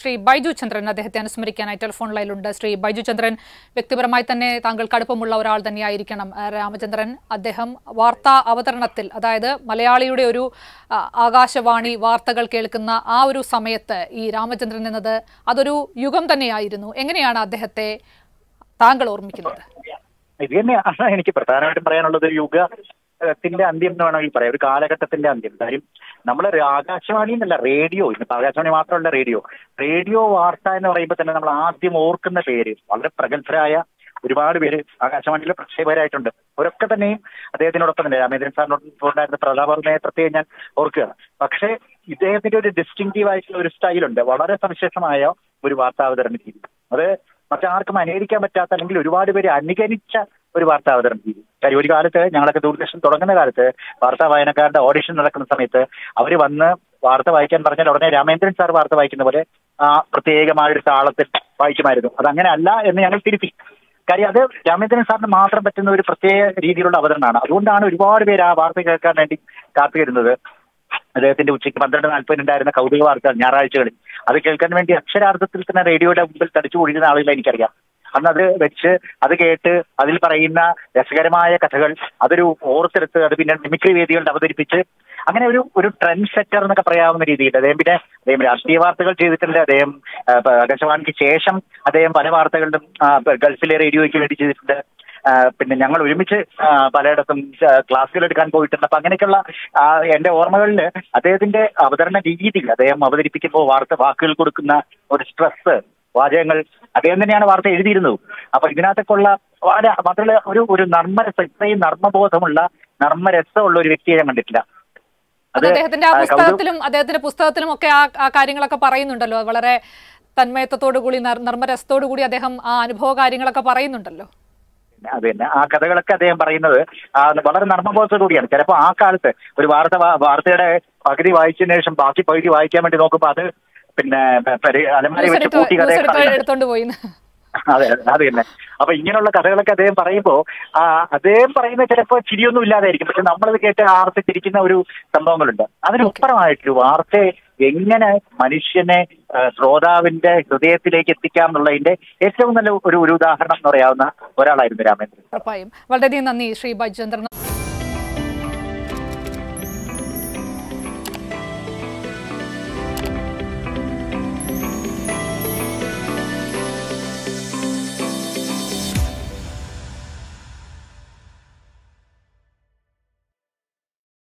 ശ്രീ ബൈജു ചന്ദ്രൻ അദ്ദേഹത്തെ അനുസ്മരിക്കാനായി ടെലിഫോൺ ലൈനിലുണ്ട് ശ്രീ ബൈജു ചന്ദ്രൻ വ്യക്തിപരമായി തന്നെ താങ്കൾക്ക് അടുപ്പമുള്ള ഒരാൾ തന്നെയായിരിക്കണം ആ, രാമചന്ദ്രൻ അദ്ദേഹം വാർത്താ അവതരണത്തിൽ അതായത് മലയാളിയുടെ ഒരു ആ, ആകാശവാണി വാർത്തകൾ കേൾക്കുന്ന ആ ഒരു സമയത്ത് ഈ രാമചന്ദ്രൻ എന്നത് അതൊരു യുഗം തന്നെയായിരുന്നു എങ്ങനെയാണ് അദ്ദേഹത്തെ താങ്കൾ ഓർമ്മിക്കുന്നത് ഇത് തന്നെയാണ് എനിക്ക് പ്രധാനമായിട്ടും പറയാനുള്ളത് ഒരു യുഗത്തിന്റെ അന്ത്യം എന്ന് വേണമെങ്കിൽ പറയാം ഒരു കാലഘട്ടത്തിന്റെ അന്ത്യം കാര്യം നമ്മൾ ആകാശവാണി എന്നല്ല റേഡിയോ ഇന്നിപ്പോ ആകാശവാണി മാത്രമല്ല റേഡിയോ റേഡിയോ വാർത്ത എന്ന് പറയുമ്പോൾ തന്നെ നമ്മൾ ആദ്യം ഓർക്കുന്ന പേര് വളരെ പ്രഗത്ഭരായ ഒരുപാട് പേര് ആകാശവാണിയിലെ പ്രക്ഷേപകരായിട്ടുണ്ട് അവരൊക്കെ തന്നെയും അദ്ദേഹത്തിനോടൊപ്പം തന്നെ രാമേന്ദ്രൻ സാറിനോടൊപ്പം ഉണ്ടായിരുന്ന പ്രതാപർമ്മയെ പ്രത്യേകം ഞാൻ ഓർക്കുകയാണ് പക്ഷേ ഇദ്ദേഹത്തിന്റെ ഒരു ഡിസ്റ്റിങ്റ്റീവ് ആയിട്ടുള്ള ഒരു സ്റ്റൈലുണ്ട് വളരെ സവിശേഷമായ ഒരു വാർത്താവതരണ രീതി അത് മറ്റാർക്കും അനുകരിക്കാൻ പറ്റാത്ത അല്ലെങ്കിൽ ഒരുപാട് പേര് അനുകരിച്ച ഒരു വാർത്താവതരണ രീതി കാര്യം ഒരു കാലത്ത് ഞങ്ങളൊക്കെ ദൂരദർശൻ തുടങ്ങുന്ന കാലത്ത് വാർത്താ വായനക്കാരുടെ ഓഡിഷൻ നടക്കുന്ന സമയത്ത് അവർ വന്ന് വാർത്ത വായിക്കാൻ പറഞ്ഞാൽ ഉടനെ രാമേന്ദ്രൻ സാർ വാർത്ത വായിക്കുന്ന പോലെ ആ പ്രത്യേകമായ ഒരു താളത്തിൽ വായിക്കുമായിരുന്നു അതങ്ങനെ അല്ല എന്ന് ഞങ്ങൾ തിരുത്തി കാര്യം അത് രാമേന്ദ്രൻ സാറിന് മാത്രം പറ്റുന്ന ഒരു പ്രത്യേക രീതിയിലുള്ള അവതരണമാണ് അതുകൊണ്ടാണ് ഒരുപാട് പേര് ആ വാർത്ത കേൾക്കാൻ വേണ്ടി കാത്തുവരുന്നത് അദ്ദേഹത്തിന്റെ ഉച്ചയ്ക്ക് പന്ത്രണ്ട് നാൽപ്പതിനുണ്ടായിരുന്ന കൗതുക വാർത്തകൾ ഞായറാഴ്ചകളിൽ അത് കേൾക്കാൻ വേണ്ടി അക്ഷരാർത്ഥത്തിൽ തന്നെ റേഡിയോയുടെ മുമ്പിൽ തടിച്ചു കൂടിയിരുന്ന ആളുകളെ എനിക്കറിയാം അന്ന് അത് വെച്ച് അത് കേട്ട് അതിൽ പറയുന്ന രസകരമായ കഥകൾ അതൊരു ഓർത്തെടുത്ത് അത് പിന്നെ മിമിക്രി വേദികളിൽ അവതരിപ്പിച്ച് അങ്ങനെ ഒരു ഒരു ട്രെൻഡ് സെറ്റർ എന്നൊക്കെ പറയാവുന്ന രീതിയിൽ അദ്ദേഹം പിന്നെ അദ്ദേഹം രാഷ്ട്രീയ വാർത്തകൾ ചെയ്തിട്ടുണ്ട് അദ്ദേഹം ആ, പ- ആകാശവാണിക്ക് ശേഷം അദ്ദേഹം പല വാർത്തകളിലും ആ, പ- ഗൾഫിലെ റേഡിയോയ്ക്ക് വേണ്ടി ചെയ്തിട്ടുണ്ട് ആ, പിന്നെ ഞങ്ങൾ ഒരുമിച്ച് ആ, പലയിടത്തും ആ, ക്ലാസ്സുകൾ എടുക്കാൻ പോയിട്ടുണ്ട് അപ്പൊ അങ്ങനെയൊക്കെയുള്ള ആ, എന്റെ ഓർമ്മകളിൽ അദ്ദേഹത്തിന്റെ അവതരണ രീതി അദ്ദേഹം അവതരിപ്പിക്കുമ്പോൾ വാർത്ത വാക്കുകൾ കൊടുക്കുന്ന ഒരു സ്ട്രെസ് വാചകങ്ങൾ അദ്ദേഹം തന്നെയാണ് വാർത്ത എഴുതിയിരുന്നത് അപ്പൊ ഇതിനകത്തൊക്കെയുള്ള വളരെ മാത്രമല്ല ഒരു ഒരു നർമ്മരസം ഇത്രയും നർമ്മബോധമുള്ള നർമ്മരസമുള്ള ഒരു വ്യക്തിയെ ഞാൻ കണ്ടിട്ടില്ല അത് അദ്ദേഹത്തിന്റെ ആ ആ, കൗതുക- പുസ്തകത്തിലും അദ്ദേഹത്തിന്റെ പുസ്തകത്തിലും ഒക്കെ ആ ആ കാര്യങ്ങളൊക്കെ പറയുന്നുണ്ടല്ലോ വളരെ തന്മയത്വത്തോടു കൂടി നർ- നർമ്മരസത്തോടു കൂടി അദ്ദേഹം ആ അനുഭവ കാര്യങ്ങളൊക്കെ പറയുന്നുണ്ടല്ലോ അത് തന്നെ ആ കഥകളൊക്കെ അദ്ദേഹം പറയുന്നത് ആ, വളരെ നർമ്മബോധത്തോടുകൂടിയാണ് ചിലപ്പോൾ ആ കാലത്ത് ഒരു വാർത്ത വാ- വാർത്തയുടെ പകുതി വായിച്ചതിന് ശേഷം ബാക്കി പകുതി വായിക്കാൻ വേണ്ടി നോക്കുമ്പോൾ അത് പിന്നെ പെര- അലമാരി ന്യൂസ് വെച്ച് എടുത്ത് പൂട്ടി ന്യൂസ് കഥ എടുത്ത് എടുത്തോണ്ട് പോയി അതെ അത് തന്നെ അപ്പൊ ഇങ്ങനെയുള്ള കഥകളൊക്കെ അദ്ദേഹം പറയുമ്പോ ആ അദ്ദേഹം പറയുന്ന ചിലപ്പോ ചിരിയൊന്നും ഇല്ലാതായിരിക്കും പക്ഷെ നമ്മളത് കേട്ട് ആർത്ത് ചിരിക്കുന്ന ഒരു സംഭവങ്ങളുണ്ട് അതിനപ്പുറമായിട്ട് വാർത്തയെ എങ്ങനെ മനുഷ്യനെ ആ, ശ്രോതാവിന്റെ ഹൃദയത്തിലേക്ക് എത്തിക്കാം എന്നുള്ളതിന്റെ ഏറ്റവും നല്ല ഒരു ഒരു ഉദാഹരണം എന്ന് പറയാവുന്ന ഒരാളായിരുന്നു രാമേന്ദ്രൻ ഉറപ്പായും വളരെയധികം നന്ദി ശ്രീ ബൈജു ചന്ദ്രൻ